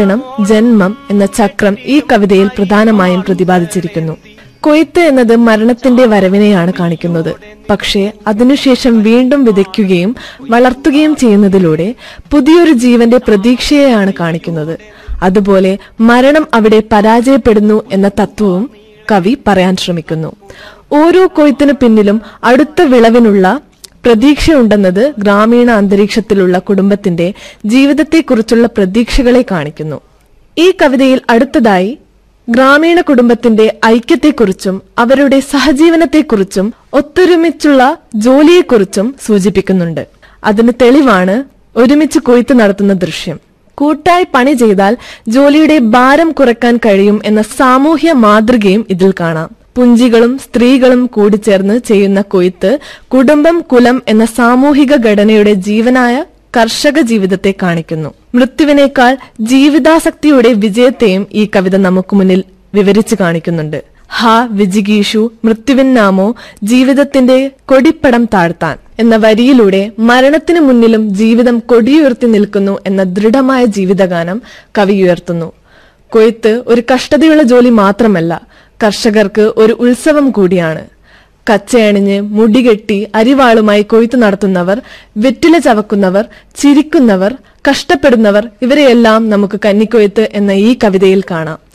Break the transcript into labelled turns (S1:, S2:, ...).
S1: മരണം ജന്മം എന്ന ചക്രം ഈ കവിതയിൽ പ്രധാനമായും പ്രതിപാദിച്ചിരിക്കുന്നു കൊയ്ത്ത് എന്നത് മരണത്തിന്റെ വരവിനെയാണ് കാണിക്കുന്നത് പക്ഷേ അതിനുശേഷം വീണ്ടും വിതയ്ക്കുകയും വളർത്തുകയും ചെയ്യുന്നതിലൂടെ പുതിയൊരു ജീവന്റെ പ്രതീക്ഷയെയാണ് കാണിക്കുന്നത് അതുപോലെ മരണം അവിടെ പരാജയപ്പെടുന്നു എന്ന തത്വവും കവി പറയാൻ ശ്രമിക്കുന്നു ഓരോ കൊയ്ത്തിനു പിന്നിലും അടുത്ത വിളവിനുള്ള പ്രതീക്ഷയുണ്ടെന്നത് ഗ്രാമീണ അന്തരീക്ഷത്തിലുള്ള കുടുംബത്തിന്റെ ജീവിതത്തെക്കുറിച്ചുള്ള പ്രതീക്ഷകളെ കാണിക്കുന്നു ഈ കവിതയിൽ അടുത്തതായി ഗ്രാമീണ കുടുംബത്തിന്റെ ഐക്യത്തെക്കുറിച്ചും അവരുടെ സഹജീവനത്തെക്കുറിച്ചും ഒത്തൊരുമിച്ചുള്ള ജോലിയെക്കുറിച്ചും സൂചിപ്പിക്കുന്നുണ്ട് അതിന് തെളിവാണ് ഒരുമിച്ച് കൊയ്ത്ത് നടത്തുന്ന ദൃശ്യം കൂട്ടായി പണി ചെയ്താൽ ജോലിയുടെ ഭാരം കുറയ്ക്കാൻ കഴിയും എന്ന സാമൂഹ്യ മാതൃകയും ഇതിൽ കാണാം പുഞ്ചികളും സ്ത്രീകളും കൂടിച്ചേർന്ന് ചെയ്യുന്ന കൊയ്ത്ത് കുടുംബം കുലം എന്ന സാമൂഹിക ഘടനയുടെ ജീവനായ കർഷക ജീവിതത്തെ കാണിക്കുന്നു മൃത്യുവിനേക്കാൾ ജീവിതാസക്തിയുടെ വിജയത്തെയും ഈ കവിത നമുക്ക് മുന്നിൽ വിവരിച്ചു കാണിക്കുന്നുണ്ട് ഹാ വിജിഗീഷു മൃത്യുവിൻ നാമോ ജീവിതത്തിന്റെ കൊടിപ്പടം താഴ്ത്താൻ എന്ന വരിയിലൂടെ മരണത്തിനു മുന്നിലും ജീവിതം കൊടിയുയർത്തി നിൽക്കുന്നു എന്ന ദൃഢമായ ജീവിതഗാനം കവി ഉയർത്തുന്നു കൊയ്ത്ത് ഒരു കഷ്ടതയുള്ള ജോലി മാത്രമല്ല കർഷകർക്ക് ഒരു ഉത്സവം കൂടിയാണ് കച്ചയണിഞ്ഞ് മുടികെട്ടി അരിവാളുമായി കൊയ്ത്തു നടത്തുന്നവർ വെറ്റില ചവക്കുന്നവർ ചിരിക്കുന്നവർ കഷ്ടപ്പെടുന്നവർ ഇവരെയെല്ലാം നമുക്ക് കന്നിക്കൊയ്ത്ത് എന്ന ഈ കവിതയിൽ കാണാം